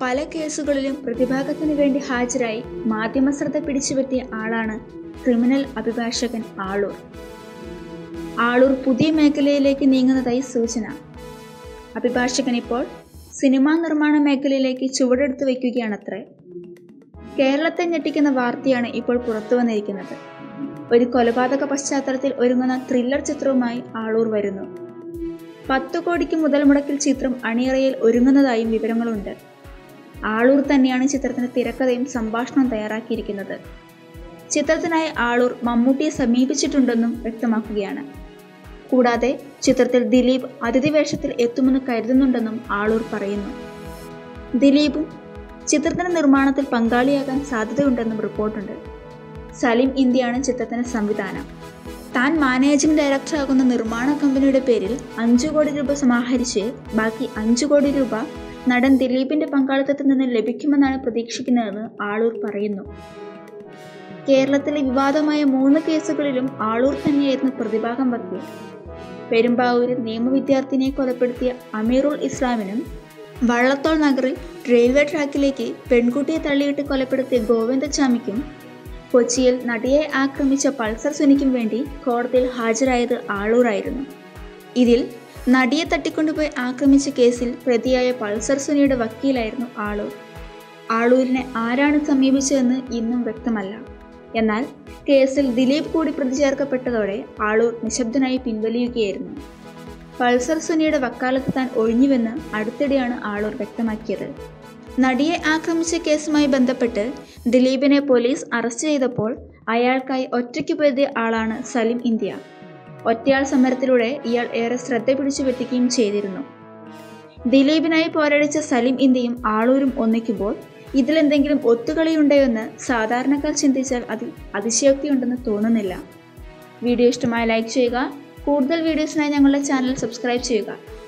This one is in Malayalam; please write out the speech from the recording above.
പല കേസുകളിലും പ്രതിഭാഗത്തിന് വേണ്ടി ഹാജരായി മാധ്യമശ്രദ്ധ പിടിച്ചുപറ്റിയ ആളാണ് ക്രിമിനൽ അഭിഭാഷകൻ ആളൂർ ആളൂർ പുതിയ മേഖലയിലേക്ക് നീങ്ങുന്നതായി സൂചന അഭിഭാഷകൻ ഇപ്പോൾ സിനിമാ നിർമ്മാണ മേഖലയിലേക്ക് ചുവടെടുത്ത് വയ്ക്കുകയാണത്രേ കേരളത്തെ ഞെട്ടിക്കുന്ന വാർത്തയാണ് ഇപ്പോൾ പുറത്തു വന്നിരിക്കുന്നത് ഒരു കൊലപാതക പശ്ചാത്തലത്തിൽ ഒരുങ്ങുന്ന ത്രില്ലർ ചിത്രവുമായി ആളൂർ വരുന്നു പത്തു കോടിക്ക് മുതൽ മുടക്കിൽ ചിത്രം അണിയറയിൽ ഒരുങ്ങുന്നതായും വിവരങ്ങളുണ്ട് ആളൂർ തന്നെയാണ് ചിത്രത്തിന് തിരക്കഥയും സംഭാഷണവും തയ്യാറാക്കിയിരിക്കുന്നത് ചിത്രത്തിനായി ആളൂർ മമ്മൂട്ടിയെ സമീപിച്ചിട്ടുണ്ടെന്നും വ്യക്തമാക്കുകയാണ് കൂടാതെ ചിത്രത്തിൽ ദിലീപ് അതിഥി വേഷത്തിൽ എത്തുമെന്ന് കരുതുന്നുണ്ടെന്നും ആളൂർ പറയുന്നു ദിലീപും ചിത്രത്തിന്റെ നിർമ്മാണത്തിൽ പങ്കാളിയാകാൻ സാധ്യതയുണ്ടെന്നും റിപ്പോർട്ടുണ്ട് സലീം ഇന്ത്യയാണ് ചിത്രത്തിന് സംവിധാനം താൻ മാനേജിംഗ് ഡയറക്ടറാകുന്ന നിർമ്മാണ കമ്പനിയുടെ പേരിൽ അഞ്ചു കോടി രൂപ സമാഹരിച്ച് ബാക്കി അഞ്ചു കോടി രൂപ നടൻ ദിലീപിന്റെ പങ്കാളിത്തത്തിൽ നിന്ന് ലഭിക്കുമെന്നാണ് പ്രതീക്ഷിക്കുന്നതെന്ന് ആളൂർ പറയുന്നു കേരളത്തിലെ വിവാദമായ മൂന്ന് കേസുകളിലും ആളൂർ തന്നെയായിരുന്നു പ്രതിഭാഗം വക്കീൽ പെരുമ്പാവൂരിൽ നിയമവിദ്യാർത്ഥിനിയെ കൊലപ്പെടുത്തിയ അമീറുൽ ഇസ്ലാമിനും വള്ളത്തോൾ നഗറിൽ റെയിൽവേ ട്രാക്കിലേക്ക് പെൺകുട്ടിയെ തള്ളിയിട്ട് കൊലപ്പെടുത്തിയ ഗോവിന്ദചാമിക്കും കൊച്ചിയിൽ നടിയെ ആക്രമിച്ച പൾസർ സുനിക്കും വേണ്ടി കോടതിയിൽ ഹാജരായത് ആളൂറായിരുന്നു ഇതിൽ നടിയെ തട്ടിക്കൊണ്ടുപോയി ആക്രമിച്ച കേസിൽ പ്രതിയായ പൾസർ സുനിയുടെ വക്കീലായിരുന്നു ആളൂർ ആളൂരിനെ ആരാണ് സമീപിച്ചതെന്ന് ഇന്നും വ്യക്തമല്ല എന്നാൽ കേസിൽ ദിലീപ് കൂടി പ്രതി ചേർക്കപ്പെട്ടതോടെ ആളൂർ നിശബ്ദനായി പിൻവലിയുകയായിരുന്നു പൾസർ സുനിയുടെ വക്കാലത്ത് താൻ ഒഴിഞ്ഞുവെന്ന് അടുത്തിടെയാണ് ആളൂർ വ്യക്തമാക്കിയത് നടിയെ ആക്രമിച്ച കേസുമായി ബന്ധപ്പെട്ട് ദിലീപിനെ പോലീസ് അറസ്റ്റ് ചെയ്തപ്പോൾ അയാൾക്കായി ഒറ്റയ്ക്ക് പൊരുതിയ ആളാണ് സലിം ഇന്ത്യ ഒറ്റയാൾ സമരത്തിലൂടെ ഇയാൾ ഏറെ ശ്രദ്ധ പിടിച്ചു പറ്റുകയും ചെയ്തിരുന്നു ദിലീപിനായി പോരടിച്ച സലിം ഇന്ത്യയും ആളൂരും ഒന്നിക്കുമ്പോൾ ഇതിലെന്തെങ്കിലും ഒത്തുകളിയുണ്ടോയെന്ന് സാധാരണക്കാർ ചിന്തിച്ചാൽ അതിൽ അതിശയോക്തിയുണ്ടെന്ന് തോന്നുന്നില്ല വീഡിയോ ഇഷ്ടമായ ലൈക്ക് ചെയ്യുക കൂടുതൽ വീഡിയോസിനായി ഞങ്ങളുടെ ചാനൽ സബ്സ്ക്രൈബ് ചെയ്യുക